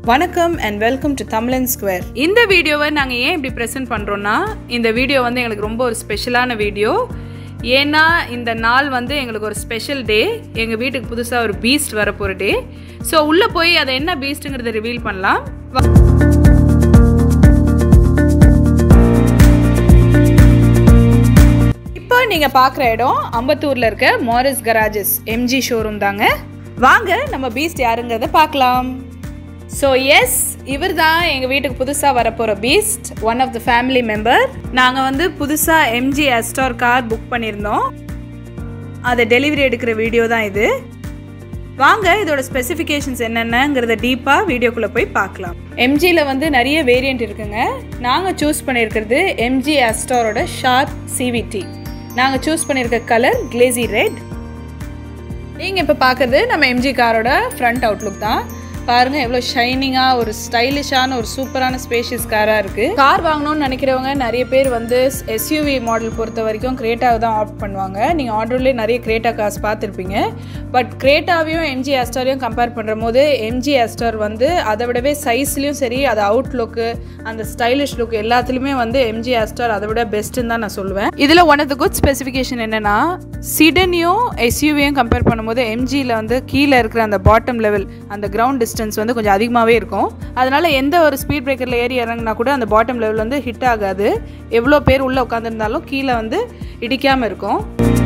வணக்கம் and welcome to Tamilan square இந்த வீடியோவை நாங்கள் ஏன் இப்படி ப்ரெசென்ட் பண்ணுறோன்னா இந்த வீடியோ வந்து எங்களுக்கு ரொம்ப ஒரு ஸ்பெஷலான வீடியோ ஏன்னா இந்த நாள் வந்து எங்களுக்கு ஒரு ஸ்பெஷல் டே எங்கள் வீட்டுக்கு புதுசாக ஒரு பீஸ்ட் வரப்போகிற டே ஸோ உள்ளே போய் அதை என்ன பீஸ்ட்டுங்கிறத ரிவீல் பண்ணலாம் வா- இப்போ நீங்கள் பார்க்குற இடம் அம்பத்தூரில் இருக்க மாரிஸ் கராஜஸ் எம்ஜி ஷோரூம் தாங்க வாங்க நம்ம பீஸ்ட் யாருங்கிறத பார்க்கலாம் ஸோ எஸ் இவர் தான் எங்கள் வீட்டுக்கு புதுசாக வரப்போகிற beast one of the family member நாங்கள் வந்து புதுசாக எம்ஜி அஸ்டார் கார் புக் பண்ணியிருந்தோம் அதை டெலிவரி எடுக்கிற வீடியோ தான் இது வாங்க இதோட ஸ்பெசிஃபிகேஷன்ஸ் என்னென்னங்கிறத டீப்பாக வீடியோக்குள்ளே போய் பார்க்கலாம் எம்ஜியில் வந்து நிறைய வேரியண்ட் இருக்குங்க நாங்கள் சூஸ் பண்ணியிருக்கிறது எம்ஜி அஸ்டாரோட ஷார்ப் சிவிடி நாங்கள் சூஸ் பண்ணியிருக்க கலர் கிளேசி ரெட் நீங்கள் இப்போ பார்க்குறது நம்ம எம்ஜி காரோட ஃப்ரண்ட் அவுட்லுக் தான் பாருங்கள் எவ்வளோ ஷைனிங்காக ஒரு ஸ்டைலிஷான ஒரு சூப்பரான ஸ்பேஷியஸ் காராக இருக்குது கார் வாங்கணும்னு நினைக்கிறவங்க நிறைய பேர் வந்து எஸ்யூவி மாடல் பொறுத்த வரைக்கும் கிரேட்டாவை தான் ஆப்ட் பண்ணுவாங்க நீங்கள் ஆர்டர்லேயே நிறைய கிரேட்டா கார்ஸ் பார்த்துருப்பீங்க பட் கிரேட்டாவையும் எம்ஜி அஸ்டாரையும் கம்பேர் பண்ணுற போது எம்ஜி அஸ்டார் வந்து அதை விடவே சைஸ்லேயும் சரி அது அவுட்லுக்கு அந்த ஸ்டைலிஷ் லுக் எல்லாத்துலேயுமே வந்து எம்ஜி அஸ்டார் அதை விட பெஸ்ட்டுன்னு தான் நான் சொல்லுவேன் இதில் one of the good specification என்னென்னா சிடனையும் எஸ்யூவியும் கம்பேர் பண்ணும்போது எம்ஜியில் வந்து கீழே இருக்கிற அந்த பாட்டம் லெவல் அந்த கிரவுண்ட் டிஸ்டன்ஸ் வந்து கொஞ்சம் அதிகமாகவே இருக்கும் அதனால் எந்த ஒரு ஸ்பீட் பிரேக்கரில் ஏறி இறங்கினா கூட அந்த பாட்டம் லெவல் வந்து ஹிட் ஆகாது எவ்வளோ பேர் உள்ளே உட்காந்துருந்தாலும் கீழே வந்து இடிக்காமல் இருக்கும்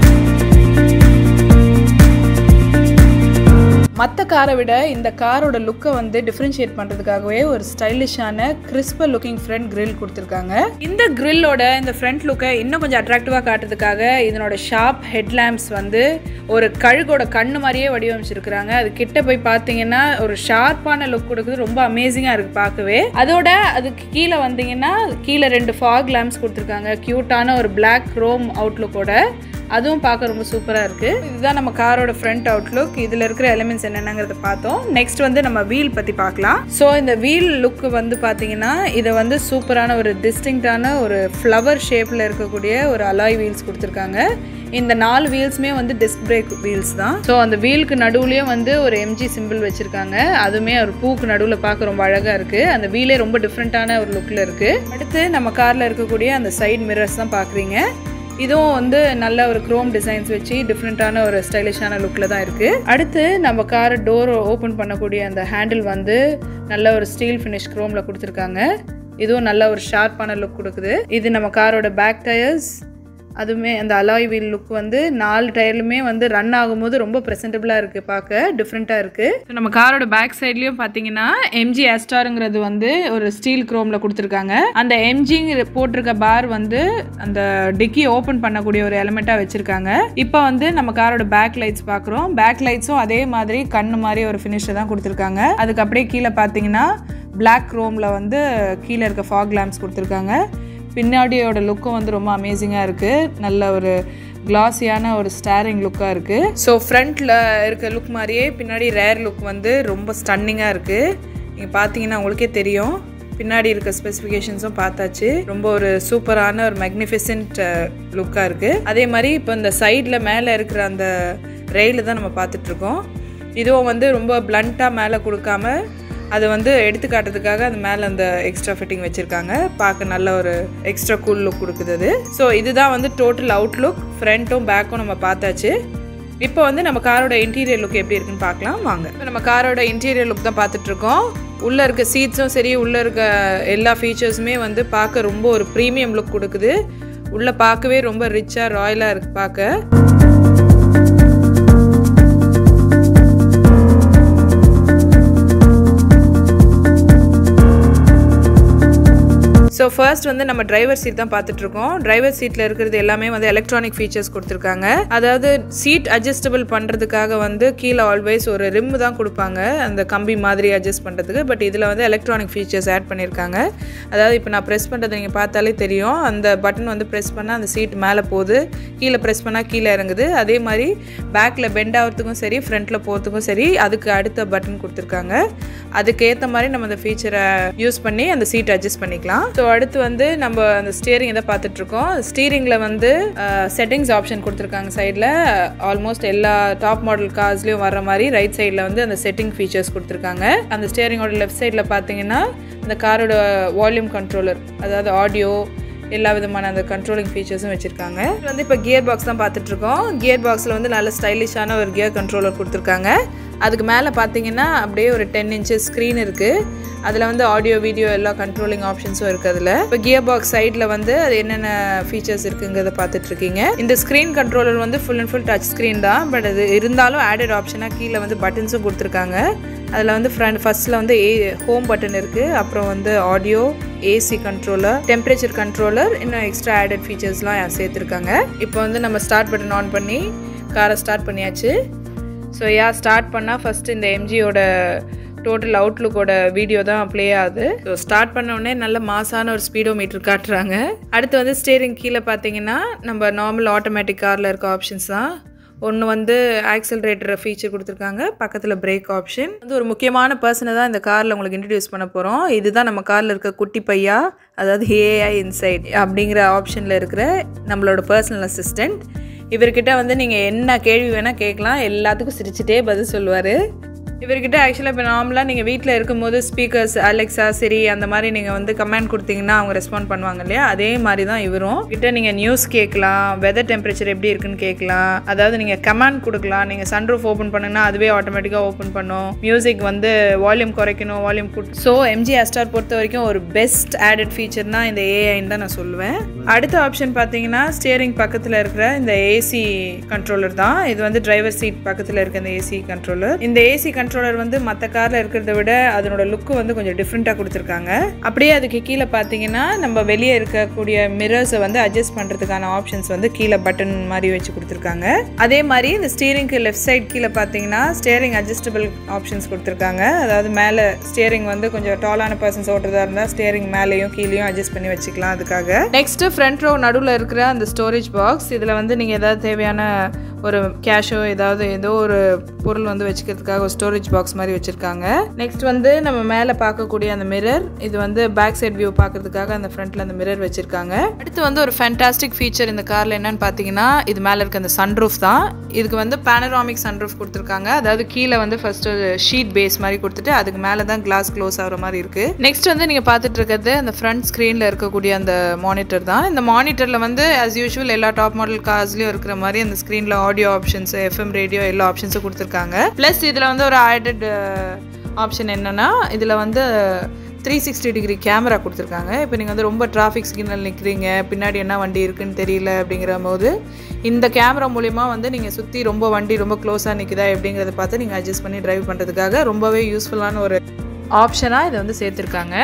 மற்ற காரை விட இந்த காரோட லுக்கை வந்து டிஃப்ரென்ஷியேட் பண்ணுறதுக்காகவே ஒரு ஸ்டைலிஷான கிறிஸ்பர் லுக்கிங் ஃப்ரண்ட் grill கொடுத்துருக்காங்க இந்த கிரில்லோட இந்த ஃப்ரண்ட் லுக்கை இன்னும் கொஞ்சம் அட்ராக்டிவாக காட்டுறதுக்காக இதனோட ஷார்ப் ஹெட்லாம்ப்ஸ் வந்து ஒரு கழுகோட கண்ணு மாதிரியே வடிவமைச்சிருக்கிறாங்க அது கிட்ட போய் பார்த்தீங்கன்னா ஒரு ஷார்ப்பான லுக் கொடுக்குது ரொம்ப அமேசிங்காக இருக்குது பார்க்கவே அதோட அதுக்கு கீழே வந்தீங்கன்னா கீழே ரெண்டு ஃபாக் லேம்ப்ஸ் கொடுத்துருக்காங்க க்யூட்டான ஒரு Black ரோம் அவுட்லுக்கோட அதுவும் பார்க்க ரொம்ப சூப்பராக இருக்குது இதுதான் நம்ம காரோட ஃப்ரண்ட் அவுட்லுக் இதில் இருக்கிற எலிமெண்ட்ஸ் என்னென்னங்கிறத பார்த்தோம் நெக்ஸ்ட் வந்து நம்ம வீல் பற்றி பார்க்கலாம் ஸோ இந்த வீல் லுக் வந்து பார்த்தீங்கன்னா இதை வந்து சூப்பரான ஒரு டிஸ்டிங்டான ஒரு ஃப்ளவர் ஷேப்பில் இருக்கக்கூடிய ஒரு அலாய் வீல்ஸ் கொடுத்துருக்காங்க இந்த நாலு வீல்ஸுமே வந்து டிஸ்க் பிரேக் வீல்ஸ் தான் ஸோ அந்த வீலுக்கு நடுவுலயும் வந்து ஒரு எம்ஜி சிம்பிள் வச்சிருக்காங்க அதுவுமே ஒரு பூக்கு நடுவில் பார்க்க ரொம்ப அழகாக இருக்குது அந்த வீலே ரொம்ப டிஃப்ரெண்ட்டான ஒரு லுக்கில் இருக்குது அடுத்து நம்ம காரில் இருக்கக்கூடிய அந்த சைடு மிரர்ஸ் தான் பார்க்குறீங்க இதுவும் வந்து நல்ல ஒரு குரோம் டிசைன்ஸ் வச்சு டிஃப்ரெண்ட்டான ஒரு ஸ்டைலிஷான லுக்கில் தான் இருக்குது அடுத்து நம்ம கார் டோர் ஓப்பன் பண்ணக்கூடிய அந்த ஹேண்டில் வந்து நல்ல ஒரு ஸ்டீல் ஃபினிஷ் குரோமில் கொடுத்துருக்காங்க இதுவும் நல்ல ஒரு ஷார்ப்பான லுக் கொடுக்குது இது நம்ம காரோட பேக் டயர்ஸ் அதுவுமே அந்த அலாய் வீல் லுக் வந்து நாலு டயர்லுமே வந்து ரன் ஆகும்போது ரொம்ப ப்ரெசென்டபுளாக இருக்குது பார்க்க டிஃப்ரெண்ட்டாக இருக்குது நம்ம காரோட பேக் சைட்லேயும் பார்த்தீங்கன்னா எம்ஜி அஸ்டாருங்கிறது வந்து ஒரு ஸ்டீல் குரோமில் கொடுத்துருக்காங்க அந்த எம்ஜி போட்டிருக்க பார் வந்து அந்த டிக்கி ஓப்பன் பண்ணக்கூடிய ஒரு எலமெண்ட்டாக வச்சுருக்காங்க இப்போ வந்து நம்ம காரோட பேக் லைட்ஸ் பார்க்குறோம் பேக் லைட்ஸும் அதே மாதிரி கண்ணு மாதிரி ஒரு ஃபினிஷை தான் கொடுத்துருக்காங்க அதுக்கு அப்படியே கீழே பார்த்தீங்கன்னா Black க்ரோமில் வந்து கீழே இருக்க ஃபாக் லேம்ப்ஸ் கொடுத்துருக்காங்க பின்னாடியோட லுக்கும் வந்து ரொம்ப அமேசிங்காக இருக்குது நல்ல ஒரு கிளாஸியான ஒரு ஸ்டாரிங் லுக்காக இருக்குது ஸோ ஃப்ரண்ட்டில் இருக்க லுக் மாதிரியே பின்னாடி ரேர் லுக் வந்து ரொம்ப ஸ்டன்னிங்காக இருக்குது நீங்கள் பார்த்தீங்கன்னா உங்களுக்கே தெரியும் பின்னாடி இருக்க ஸ்பெசிஃபிகேஷன்ஸும் பார்த்தாச்சு ரொம்ப ஒரு சூப்பரான ஒரு மெக்னிஃபிசன்ட் லுக்காக இருக்குது அதே மாதிரி இப்போ இந்த சைடில் மேலே இருக்கிற அந்த ரெயிலு தான் நம்ம பார்த்துட்ருக்கோம் இதுவும் வந்து ரொம்ப பிளண்ட்டாக மேலே கொடுக்காம அதை வந்து எடுத்து காட்டுறதுக்காக அது மேலே அந்த எக்ஸ்ட்ரா ஃபிட்டிங் வச்சுருக்காங்க பார்க்க நல்ல ஒரு எக்ஸ்ட்ரா கூல் லுக் கொடுக்குது அது ஸோ இதுதான் வந்து டோட்டல் அவுட்லுக் ஃப்ரண்ட்டும் பேக்கும் நம்ம பார்த்தாச்சு இப்போ வந்து நம்ம காரோட இன்டீரியர் லுக் எப்படி இருக்குன்னு பார்க்கலாம் வாங்க இப்போ நம்ம காரோட இன்டீரியர் லுக் தான் பார்த்துட்ருக்கோம் உள்ளே இருக்க சீட்ஸும் சரி உள்ளே இருக்க எல்லா ஃபீச்சர்ஸுமே வந்து பார்க்க ரொம்ப ஒரு ப்ரீமியம் லுக் கொடுக்குது உள்ளே பார்க்கவே ரொம்ப ரிச்சாக ராயலாக இருக்குது பார்க்க ஸோ ஃபர்ஸ்ட் வந்து நம்ம டிரைவர் சீட் தான் பார்த்துட்டு இருக்கோம் டிரைவர் சீட்டில் இருக்கிறது எல்லாமே வந்து எலக்ட்ரானிக் ஃபீச்சர்ஸ் கொடுத்துருக்காங்க அதாவது சீட் அட்ஜஸ்டபிள் பண்ணுறதுக்காக வந்து கீழே ஆல்வேஸ் ஒரு ரிம் தான் கொடுப்பாங்க அந்த கம்பி மாதிரி அட்ஜஸ்ட் பண்ணுறதுக்கு பட் இதில் வந்து எலக்ட்ரானிக் ஃபீச்சர்ஸ் ஆட் பண்ணியிருக்காங்க அதாவது இப்போ நான் ப்ரெஸ் பண்ணுறதை நீங்கள் பார்த்தாலே தெரியும் அந்த பட்டன் வந்து ப்ரெஸ் பண்ணால் அந்த சீட் மேலே போகுது கீழே ப்ரெஸ் பண்ணால் கீழே இறங்குது அதே மாதிரி பேக்கில் பெண்ட் ஆகிறதுக்கும் சரி ஃப்ரண்ட்டில் போகிறதுக்கும் சரி அதுக்கு அடுத்த பட்டன் கொடுத்துருக்காங்க அதுக்கேற்ற மாதிரி நம்ம அந்த ஃபீச்சரை யூஸ் பண்ணி அந்த சீட் அட்ஜஸ்ட் பண்ணிக்கலாம் ஸோ அடுத்து வந்து நம்ம அந்த ஸ்டியரிங் இதை பார்த்துட்ருக்கோம் ஸ்டீரிங்கில் வந்து செட்டிங்ஸ் ஆப்ஷன் கொடுத்துருக்காங்க சைடில் ஆல்மோஸ்ட் எல்லா டாப் மாடல் கார்ஸ்லேயும் வர மாதிரி ரைட் சைடில் வந்து அந்த செட்டிங் ஃபீச்சர்ஸ் கொடுத்துருக்காங்க அந்த ஸ்டியரிங்கோட லெஃப்ட் சைடில் பார்த்தீங்கன்னா இந்த காரோட வால்யூம் கண்ட்ரோலர் அதாவது ஆடியோ எல்லா விதமான அந்த கண்ட்ரோலிங் ஃபீச்சர்ஸும் வச்சுருக்காங்க இது வந்து இப்போ கியர் பாக்ஸ் தான் பார்த்துட்ருக்கோம் கியர் பாக்ஸில் வந்து நல்ல ஸ்டைலிஷான ஒரு கியர் கண்ட்ரோலர் கொடுத்துருக்காங்க அதுக்கு மேலே பார்த்தீங்கன்னா அப்படியே ஒரு டென் இன்ச்சஸ் ஸ்க்ரீன் இருக்குது அதில் வந்து ஆடியோ வீடியோ எல்லா கண்ட்ரோலிங் ஆப்ஷன்ஸும் இருக்குது அதில் இப்போ கியர் பாக்ஸ் சைடில் வந்து அது என்னென்ன ஃபீச்சர்ஸ் இருக்குங்கிறத பார்த்துட்ருக்கீங்க இந்த ஸ்க்ரீன் கண்ட்ரோலர் வந்து full and full touch screen தான் பட் அது இருந்தாலும் ஆடட் ஆப்ஷனாக கீழே வந்து பட்டன்ஸும் கொடுத்துருக்காங்க அதில் வந்து ஃப்ரண்ட் ஃபஸ்ட்டில் வந்து ஏ ஹோம் பட்டன் இருக்குது அப்புறம் வந்து audio AC controller temperature controller இன்னும் எக்ஸ்ட்ரா ஆடட் ஃபீச்சர்ஸ்லாம் சேர்த்துருக்காங்க இப்போ வந்து நம்ம ஸ்டார்ட் பட்டன் ஆன் பண்ணி காரை ஸ்டார்ட் பண்ணியாச்சு ஸோ யா ஸ்டார்ட் பண்ணால் ஃபஸ்ட்டு இந்த எம்ஜியோட டோட்டல் அவுட்லுக்கோட வீடியோ தான் ப்ளே ஆகுது ஸோ ஸ்டார்ட் பண்ண உடனே நல்ல மாசான ஒரு ஸ்பீடோ மீட்டர் காட்டுறாங்க அடுத்து வந்து ஸ்டேரிங் கீழே பார்த்தீங்கன்னா நம்ம நார்மல் ஆட்டோமேட்டிக் காரில் இருக்க ஆப்ஷன்ஸ் தான் ஒன்று வந்து ஆக்சலரேட்டர் ஃபீச்சர் கொடுத்துருக்காங்க பக்கத்தில் பிரேக் ஆப்ஷன் வந்து ஒரு முக்கியமான பர்சனை தான் இந்த காரில் உங்களுக்கு இன்ட்ரடியூஸ் பண்ண போகிறோம் இதுதான் நம்ம காரில் இருக்க குட்டி பையா அதாவது ஏஐ இன்சைட் அப்படிங்கிற ஆப்ஷனில் இருக்கிற நம்மளோட பர்சனல் அசிஸ்டண்ட் இவர்கிட்ட வந்து நீங்கள் என்ன கேள்வி வேணால் கேட்கலாம் எல்லாத்துக்கும் சிரிச்சுட்டே பதில் சொல்லுவார் இவர்கிட்ட ஆக்சுவலாக இப்போ நார்மலாக நீங்கள் வீட்டில் இருக்கும்போது ஸ்பீக்கர்ஸ் அலெக்ஸா சரி அந்த மாதிரி நீங்கள் வந்து கமெண்ட் கொடுத்தீங்கன்னா அவங்க ரெஸ்பாண்ட் பண்ணுவாங்க இல்லையா அதே மாதிரி தான் இவரும் கிட்ட நீங்கள் நியூஸ் கேட்கலாம் வெதர் டெம்பரேச்சர் எப்படி இருக்குன்னு கேட்கலாம் அதாவது நீங்கள் கமெண்ட் கொடுக்கலாம் நீங்கள் சன்ரூஃப் ஓப்பன் பண்ணுங்கன்னா அதுவே ஆட்டோமேட்டிக்காக ஓப்பன் பண்ணும் மியூசிக் வந்து வால்யூம் குறைக்கணும் வால்யூம் கூட்டு ஸோ எம்ஜி அஸ்டார் பொறுத்த வரைக்கும் ஒரு பெஸ்ட் ஆடட் ஃபீச்சர்னா இந்த ஏஐன்னு தான் நான் சொல்லுவேன் அடுத்த ஆப்ஷன் பார்த்தீங்கன்னா ஸ்டியரிங் பக்கத்தில் இருக்கிற இந்த ஏசி கண்ட்ரோலர் தான் இது வந்து டிரைவர் சீட் பக்கத்தில் இருக்க இந்த ஏசி கண்ட்ரோலர் இந்த ஏசி கண்ட்ரோலர் வந்து மற்ற காரில் இருக்கிறத விட அதனோட லுக்கு வந்து கொஞ்சம் டிஃப்ரெண்ட்டாக கொடுத்துருக்காங்க அப்படியே அதுக்கு கீழே பார்த்தீங்கன்னா நம்ம வெளியே இருக்கக்கூடிய மிரர்ஸை வந்து அட்ஜஸ்ட் பண்ணுறதுக்கான ஆப்ஷன்ஸ் வந்து கீழே பட்டன் மாதிரி வச்சு கொடுத்துருக்காங்க அதே மாதிரி இந்த ஸ்டீரிங்க்கு லெஃப்ட் சைட் கீழே பார்த்தீங்கன்னா ஸ்டேரிங் அட்ஜஸ்டபிள் ஆப்ஷன்ஸ் கொடுத்துருக்காங்க அதாவது மேலே ஸ்டேரிங் வந்து கொஞ்சம் டாலான பர்சன்ஸ் ஓட்டுறதா இருந்தால் ஸ்டேரிங் மேலேயும் கீழேயும் அட்ஜஸ்ட் பண்ணி வச்சுக்கலாம் அதுக்காக நெக்ஸ்ட் ஃப்ரண்ட் ரோ நடுவில் இருக்கிற அந்த ஸ்டோரேஜ் பாக்ஸ் இதில் வந்து நீங்கள் ஏதாவது தேவையான ஒரு கேஷோ ஏதாவது ஏதோ ஒரு பொருள் வந்து வச்சுக்கிறதுக்காக ஒரு ஸ்டோரேஜ் பாக்ஸ் மாதிரி வச்சுருக்காங்க நெக்ஸ்ட் வந்து நம்ம மேலே பார்க்கக்கூடிய அந்த மிரர் இது வந்து பேக் சைட் வியூ பார்க்கறதுக்காக அந்த ஃப்ரண்ட்டில் அந்த மிரர் வச்சுருக்காங்க அடுத்து வந்து ஒரு ஃபேண்டாஸ்டிக் ஃபீச்சர் இந்த காரில் என்னன்னு பார்த்தீங்கன்னா இது மேலே இருக்க அந்த சன்ரூஃப் தான் இதுக்கு வந்து பேனராமிக் சன்ரூஃப் கொடுத்துருக்காங்க அதாவது கீழே வந்து ஃபர்ஸ்ட் ஒரு ஷீட் பேஸ் மாதிரி கொடுத்துட்டு அதுக்கு மேலே தான் கிளாஸ் க்ளோஸ் ஆகிற மாதிரி இருக்குது நெக்ஸ்ட் வந்து நீங்கள் பார்த்துட்டு இருக்கிறது அந்த ஃப்ரண்ட் ஸ்க்ரீனில் இருக்கக்கூடிய அந்த மானிட்டர் தான் இந்த மானிட்டரில் வந்து ஆஸ் யூஷுவல் எல்லா டாப் மாடல் கார்ஸ்லையும் இருக்கிற மாதிரி அந்த ஸ்க்ரீனில் ஆடியோ ஆப்ஷன்ஸ் எஃப்எம் ரேடியோ எல்லா ஆப்ஷன்ஸும் கொடுத்துருக்காங்க ப்ளஸ் இதில் வந்து ஒரு ஆடட் ஆப்ஷன் என்னென்னா இதில் வந்து த்ரீ சிக்ஸ்டி டிகிரி கேமரா கொடுத்துருக்காங்க இப்போ நீங்கள் வந்து ரொம்ப டிராஃபிக் சிக்னல் நிற்கிறீங்க பின்னாடி என்ன வண்டி இருக்குன்னு தெரியல அப்படிங்கிற போது இந்த கேமரா மூலிமா வந்து நீங்கள் சுற்றி ரொம்ப வண்டி ரொம்ப க்ளோஸாக நிற்குதா எப்படிங்கிறத பார்த்து நீங்கள் அட்ஜஸ்ட் பண்ணி டிரைவ் பண்ணுறதுக்காக ரொம்பவே யூஸ்ஃபுல்லான ஒரு ஆப்ஷனாக இதை வந்து சேர்த்துருக்காங்க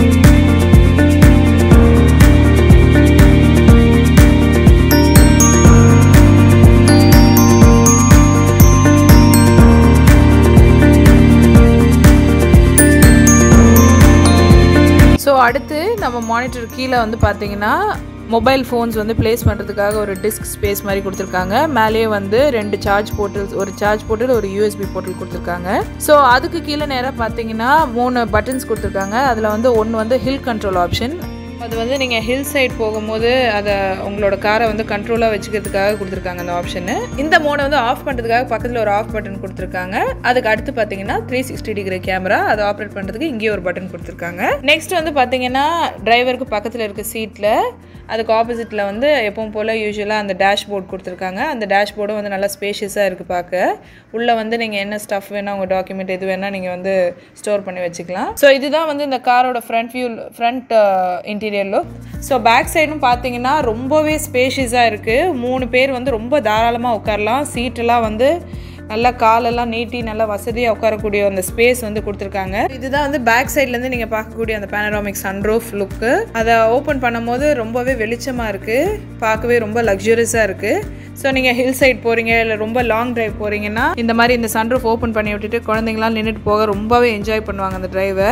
ஸோ அடுத்து நம்ம மானிட்டர் கீழே வந்து பார்த்தீங்கன்னா மொபைல் ஃபோன்ஸ் வந்து ப்ளேஸ் பண்ணுறதுக்காக ஒரு டிஸ்க் ஸ்பேஸ் மாதிரி கொடுத்துருக்காங்க மேலேயே வந்து ரெண்டு சார்ஜ் போர்ட்டல்ஸ் ஒரு சார்ஜ் போர்ட்டல் ஒரு யூஎஸ்பி போர்ட்டல் கொடுத்துருக்காங்க ஸோ அதுக்கு கீழே நேராக பார்த்தீங்கன்னா மூணு பட்டன்ஸ் கொடுத்துருக்காங்க அதில் வந்து ஒன்று வந்து ஹில் கண்ட்ரோல் ஆப்ஷன் அது வந்து நீங்கள் ஹில் சைட் போகும்போது அதை உங்களோட காரை வந்து கண்ட்ரோலாக வச்சுக்கிறதுக்காக கொடுத்துருக்காங்க அந்த ஆப்ஷனு இந்த மோடை வந்து ஆஃப் பண்ணுறதுக்காக பக்கத்தில் ஒரு ஆஃப் பட்டன் கொடுத்துருக்காங்க அதுக்கு அடுத்து பார்த்தீங்கன்னா த்ரீ சிக்ஸ்டி டிகிரி கேமரா அதை ஆப்ரேட் பண்ணுறதுக்கு இங்கேயே ஒரு பட்டன் கொடுத்துருக்காங்க நெக்ஸ்ட் வந்து பார்த்தீங்கன்னா டிரைவருக்கு பக்கத்தில் இருக்க சீட்டில் அதுக்கு ஆப்போசிட்டில் வந்து எப்பவும் போல் யூஸ்வலாக அந்த டேஷ்போர்ட் கொடுத்துருக்காங்க அந்த டேஷ்போர்டும் வந்து நல்லா ஸ்பேஷியஸாக இருக்குது பார்க்க உள்ளே வந்து நீங்கள் என்ன ஸ்டஃப் வேணால் உங்கள் டாக்குமெண்ட் எது வேணால் நீங்கள் வந்து ஸ்டோர் பண்ணி வச்சுக்கலாம் ஸோ இதுதான் வந்து இந்த காரோட front view front interior look so back சைடும் பார்த்தீங்கன்னா ரொம்பவே ஸ்பேஷியஸாக இருக்குது மூணு பேர் வந்து ரொம்ப தாராளமாக உட்காரலாம் சீட்டெல்லாம் வந்து நல்லா காலெல்லாம் நீட்டி நல்லா வசதியாக உட்காரக்கூடிய அந்த ஸ்பேஸ் வந்து கொடுத்துருக்காங்க இதுதான் வந்து பேக் சைட்லேருந்து நீங்கள் பார்க்கக்கூடிய அந்த பேனராமிக் சன்ரூஃப் லுக்கு அதை ஓப்பன் பண்ணும்போது ரொம்பவே வெளிச்சமாக இருக்குது பார்க்கவே ரொம்ப லக்ஸுரியஸாக இருக்குது ஸோ நீங்கள் ஹில் சைட் போகிறீங்க இல்லை ரொம்ப லாங் டிரைவ் போகிறீங்கன்னா இந்த மாதிரி இந்த சன்ரூஃப் ஓப்பன் பண்ணி விட்டுட்டு குழந்தைங்களாம் நின்றுட்டு போக ரொம்பவே என்ஜாய் பண்ணுவாங்க அந்த டிரைவை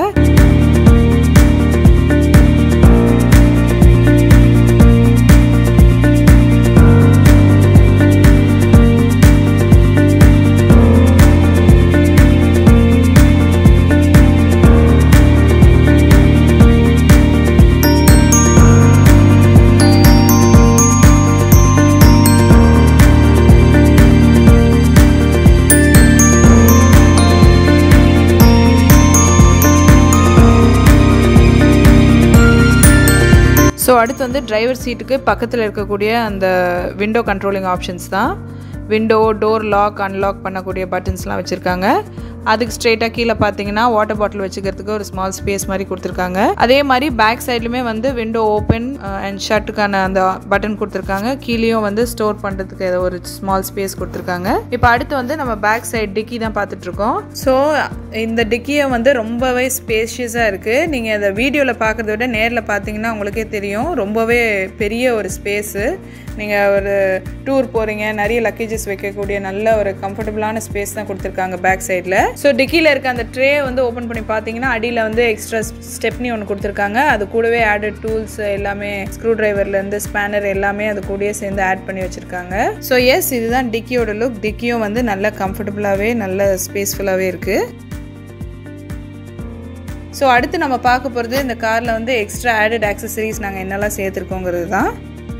ஸோ அடுத்து வந்து டிரைவர் சீட்டுக்கு பக்கத்தில் இருக்கக்கூடிய அந்த விண்டோ கண்ட்ரோலிங் ஆப்ஷன்ஸ் தான் விண்டோ டோர் லாக் அன்லாக் பண்ணக்கூடிய பட்டன்ஸ்லாம் வச்சுருக்காங்க அதுக்கு ஸ்ட்ரெயிட்டாக கீழே பார்த்தீங்கன்னா வாட்டர் பாட்டில் வச்சுக்கிறதுக்கு ஒரு ஸ்மால் ஸ்பேஸ் மாதிரி கொடுத்துருக்காங்க அதே மாதிரி பேக் சைட்லையுமே வந்து விண்டோ ஓப்பன் அண்ட் ஷர்ட்டுக்கான அந்த பட்டன் கொடுத்துருக்காங்க கீழேயும் வந்து ஸ்டோர் பண்ணுறதுக்கு ஏதோ ஒரு ஸ்மால் ஸ்பேஸ் கொடுத்துருக்காங்க இப்போ அடுத்து வந்து நம்ம பேக் சைடு டிக்கி தான் பார்த்துட்ருக்கோம் ஸோ இந்த டிக்கியை வந்து ரொம்பவே ஸ்பேஷியஸாக இருக்குது நீங்கள் இந்த வீடியோவில் பார்க்குறத விட நேரில் பார்த்தீங்கன்னா உங்களுக்கே தெரியும் ரொம்பவே பெரிய ஒரு ஸ்பேஸு நீங்கள் ஒரு டூர் போகிறீங்க நிறைய லக்கேஜஸ் வைக்கக்கூடிய நல்ல ஒரு கம்ஃபர்டபுளான ஸ்பேஸ் தான் கொடுத்துருக்காங்க பேக் சைடில் ஸோ டிக்கியில் இருக்க அந்த ட்ரே வந்து ஓப்பன் பண்ணி பார்த்தீங்கன்னா அடியில் வந்து எக்ஸ்ட்ரா ஸ்டெப்னி ஒன்று கொடுத்துருக்காங்க அது கூடவே ஆடட் டூல்ஸ் எல்லாமே ஸ்க்ரூ டிரைவர்லேருந்து ஸ்பேனர் எல்லாமே அது கூடயே சேர்ந்து ஆட் பண்ணி வச்சுருக்காங்க ஸோ எஸ் இதுதான் டிக்கியோட லுக் டிக்கியும் வந்து நல்ல கம்ஃபர்டபுளாகவே நல்ல ஸ்பேஸ்ஃபுல்லாகவே இருக்குது ஸோ அடுத்து நம்ம பார்க்க போகிறது இந்த காரில் வந்து எக்ஸ்ட்ரா ஆடட் ஆக்சசரிஸ் நாங்கள் என்னெல்லாம் சேர்த்துருக்கோங்கிறது தான்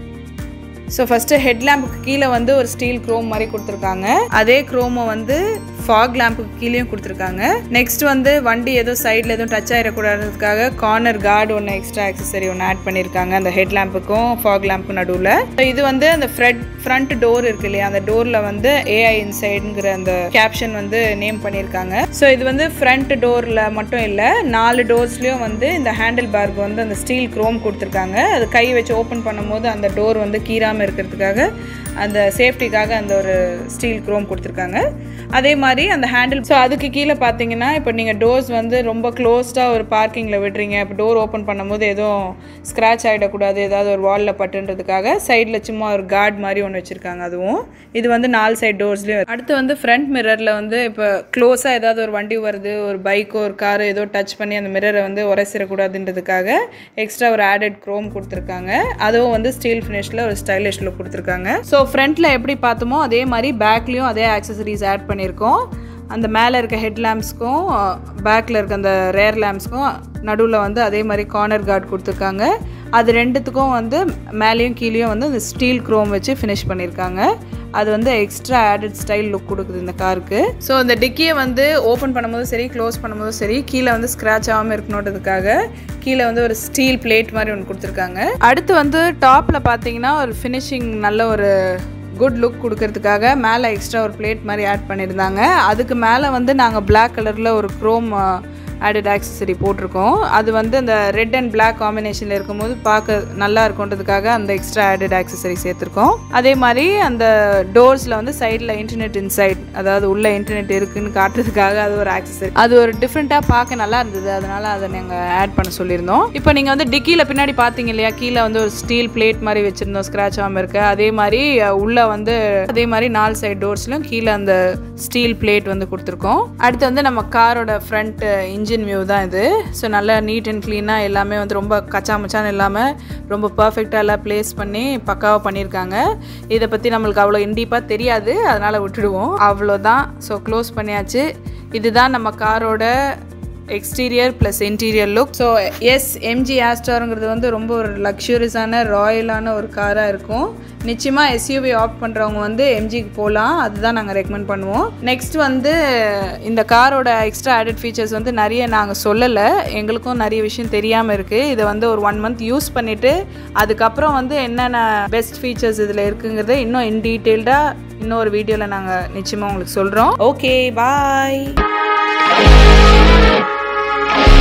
ஸோ ஃபஸ்ட்டு ஹெட் லேம்புக்கு கீழே வந்து ஒரு ஸ்டீல் க்ரோம் மாதிரி கொடுத்துருக்காங்க அதே க்ரோமை வந்து ஃபாக் லேம்புக்கு கீழேயும் கொடுத்துருக்காங்க நெக்ஸ்ட் வந்து வண்டி எதுவும் சைடில் எதுவும் டச் ஆகிடக்கூடாதுக்காக கார்னர் கார்டு ஒன்று எக்ஸ்ட்ரா ஆக்சசரி ஒன்று ஆட் பண்ணியிருக்காங்க அந்த ஹெட் லேம்புக்கும் ஃபாக் லேம்புக்கும் நடுவில் இது வந்து அந்த ஃப்ரண்ட் ஃப்ரண்ட் டோர் இருக்கு இல்லையா அந்த டோரில் வந்து ஏஐ இன்சைடுங்கிற அந்த கேப்ஷன் வந்து நேம் பண்ணியிருக்காங்க ஸோ இது வந்து ஃப்ரண்ட் டோரில் மட்டும் இல்லை நாலு டோர்ஸ்லேயும் வந்து இந்த ஹேண்டில் பார்க்கு வந்து அந்த ஸ்டீல் க்ரோம் கொடுத்துருக்காங்க அது கை வச்சு ஓப்பன் பண்ணும்போது அந்த டோர் வந்து கீறாமல் இருக்கிறதுக்காக அந்த சேஃப்டிக்காக அந்த ஒரு ஸ்டீல் க்ரோம் கொடுத்துருக்காங்க அதே மாதிரி அந்த ஹேண்டில் ஸோ அதுக்கு கீழே பார்த்தீங்கன்னா இப்போ நீங்கள் டோர்ஸ் வந்து ரொம்ப க்ளோஸ்டாக ஒரு பார்க்கிங்கில் விடுறீங்க இப்போ டோர் ஓப்பன் பண்ணும்போது எதுவும் ஸ்க்ராச் ஆகிடக்கூடாது ஏதாவது ஒரு வாலில் பட்டுன்றதுக்காக சைடில் சும்மா ஒரு கார்டு மாதிரி ஒன்று வச்சுருக்காங்க அதுவும் இது வந்து நாலு சைட் டோர்ஸ்லேயும் அடுத்து வந்து ஃப்ரண்ட் மிரரில் வந்து இப்போ க்ளோஸாக ஏதாவது ஒரு வண்டி வருது ஒரு பைக்கோ ஒரு காரோ ஏதோ டச் பண்ணி அந்த மிரரை வந்து உரைசிடக்கூடாதுன்றதுக்காக எக்ஸ்ட்ரா ஒரு ஆடட் க்ரோம் கொடுத்துருக்காங்க அதுவும் வந்து ஸ்டீல் ஃபினிஷில் ஒரு ஸ்டைலிஷ் லுக் கொடுத்துருக்காங்க ஸோ ஃப்ரண்ட்டில் எப்படி பார்த்தோமோ அதே மாதிரி பேக்லேயும் அதே ஆக்சசரிஸ் ஆட் பண்ணியிருக்கோம் அந்த மேலே இருக்க ஹெட் லேம்ப்ஸ்க்கும் பேக்கில் இருக்க அந்த ரேர் லேம்ப்ஸ்க்கும் நடுவில் வந்து அதே மாதிரி கார்னர் கார்டு கொடுத்துருக்காங்க அது ரெண்டுத்துக்கும் வந்து மேலேயும் கீழேயும் வந்து அந்த ஸ்டீல் க்ரோம் வச்சு ஃபினிஷ் பண்ணியிருக்காங்க அது வந்து எக்ஸ்ட்ரா ஆடட் ஸ்டைல் லுக் கொடுக்குது இந்த காருக்கு ஸோ இந்த டிக்கியை வந்து ஓப்பன் பண்ணும்போதும் சரி க்ளோஸ் பண்ணும்போதும் சரி கீழே வந்து ஸ்க்ராச் ஆகாமல் இருக்கணுன்றதுக்காக கீழே வந்து ஒரு ஸ்டீல் பிளேட் மாதிரி ஒன்று கொடுத்துருக்காங்க அடுத்து வந்து டாப்பில் பார்த்தீங்கன்னா ஒரு ஃபினிஷிங் நல்ல ஒரு குட் லுக் கொடுக்கறதுக்காக மேலே எக்ஸ்ட்ரா ஒரு பிளேட் மாதிரி ஆட் பண்ணியிருந்தாங்க அதுக்கு மேலே வந்து நாங்கள் பிளாக் கலரில் ஒரு க்ரோம் ஆடட் ஆக்சசரி போட்டிருக்கோம் அது வந்து அந்த ரெட் அண்ட் பிளாக் காம்பினேஷனில் இருக்கும்போது பார்க்க நல்லா இருக்குன்றதுக்காக அந்த எக்ஸ்ட்ரா ஆடட் ஆக்சசரி சேர்த்துருக்கோம் அதே மாதிரி அந்த டோர்ஸில் வந்து சைடில் இன்டர்நெட் இன்சைட் அதாவது உள்ள இன்டர்நெட் இருக்குன்னு காட்டுறதுக்காக அது ஒரு ஆக்சசரி அது ஒரு டிஃப்ரெண்ட்டாக பார்க்க நல்லா இருந்தது அதனால அதை நாங்கள் ஆட் பண்ண சொல்லியிருந்தோம் இப்போ நீங்கள் வந்து டிக்கியில் பின்னாடி பார்த்தீங்க இல்லையா கீழே வந்து ஒரு ஸ்டீல் பிளேட் மாதிரி வச்சுருந்தோம் ஸ்க்ராச் ஆகாமல் இருக்க அதே மாதிரி உள்ளே வந்து அதே மாதிரி நாலு சைடு டோர்ஸ்லையும் கீழே அந்த ஸ்டீல் பிளேட் வந்து கொடுத்துருக்கோம் அடுத்து வந்து நம்ம காரோட ஃப்ரண்ட் இன்ஜின் வியூ தான் இது ஸோ நல்லா நீட் அண்ட் க்ளீனாக எல்லாமே வந்து ரொம்ப கச்சா மச்சான்னு இல்லாமல் ரொம்ப பர்ஃபெக்டாக எல்லாம் ப்ளேஸ் பண்ணி பக்காவாக பண்ணியிருக்காங்க இதை பற்றி நம்மளுக்கு அவ்வளோ இண்டீப்பாக தெரியாது அதனால் விட்டுடுவோம் அவ்வளோதான் ஸோ க்ளோஸ் பண்ணியாச்சு இதுதான் நம்ம காரோட exterior plus interior look so yes MG ஆஸ்டாருங்கிறது வந்து ரொம்ப ஒரு லக்ஸூரியஸான ராயலான ஒரு காராக இருக்கும் நிச்சயமாக எஸ்யூவி ஆப்ட் பண்ணுறவங்க வந்து எம்ஜிக்கு போகலாம் அதுதான் நாங்கள் ரெக்கமெண்ட் பண்ணுவோம் நெக்ஸ்ட் வந்து இந்த காரோட எக்ஸ்ட்ரா ஆடட் ஃபீச்சர்ஸ் வந்து நிறைய நாங்கள் சொல்லலை எங்களுக்கும் நிறைய விஷயம் தெரியாமல் இருக்குது இதை வந்து ஒரு ஒன் மந்த் யூஸ் பண்ணிவிட்டு அதுக்கப்புறம் வந்து என்னென்ன பெஸ்ட் ஃபீச்சர்ஸ் இதில் இருக்குங்கிறத இன்னும் இன் டீட்டெயில்டாக இன்னொரு வீடியோவில் நாங்கள் நிச்சயமாக உங்களுக்கு சொல்கிறோம் ஓகே பாய்